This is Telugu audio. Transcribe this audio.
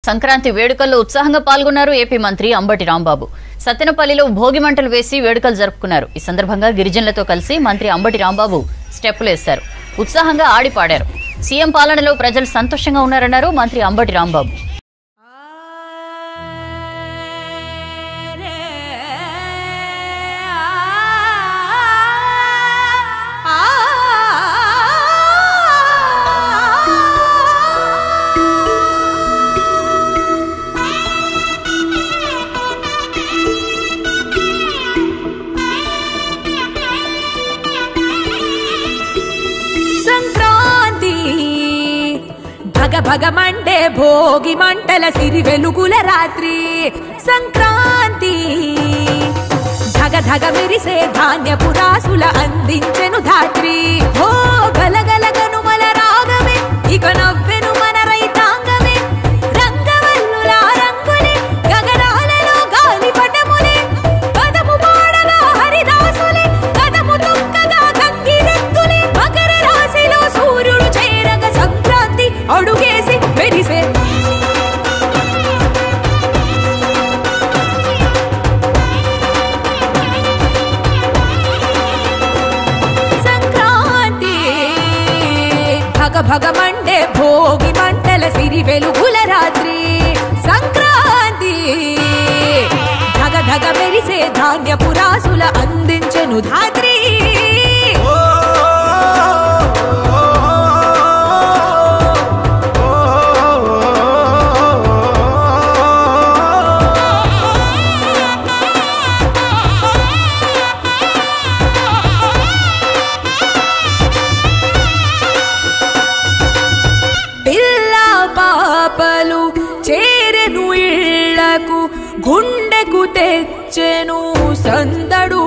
సంక్రాంతి వేడుకల్లో ఉత్సాహంగా పాల్గొన్నారు ఏపీ మంత్రి అంబటి రాంబాబు సత్తెనపల్లిలో భోగి మంటలు వేసి వేడుకలు జరుపుకున్నారు ఈ సందర్భంగా గిరిజనులతో కలిసి మంత్రి అంబటి రాంబాబు స్టెప్పులు వేశారు ఉత్సాహంగా ఆడి పాడారు సీఎం పాలనలో ప్రజలు సంతోషంగా ఉన్నారన్నారు మంత్రి అంబటి రాంబాబు సంక్రాంతి భగ భగ మండే భోగి మంటల సిరి వెలుగుల రాత్రి సంక్రాంతి ధగ ధగ మెరిసే ధాన్యపు రాసుల అందించెను ధాత్రి ఓ గలగల కనుమల రాగమే ఇక నవ్వెను మన రైతాంగమే రంగవల్లుల రంగులే గగనాలలో గాలిపటములే పదము పాడగా హరిదాసులే కదము తొక్కగా గంగిరెద్దులే మకర రాశిలో సూర్యుడు చేరగ సంక్రాంతి అడుగేసి మెరిసే సంక్రాంతి భగ భగ మండే భోగి మంటల సిరి వెలుగుల రాత్రి సంక్రాంతి ధగ ధగ మెరిసే ధాన్యపు రాసుల అందించెను ధాత్రి పిల్ల పాపలు చేరెను ఇళ్లకు గుండెకు తెచ్చెను సందడు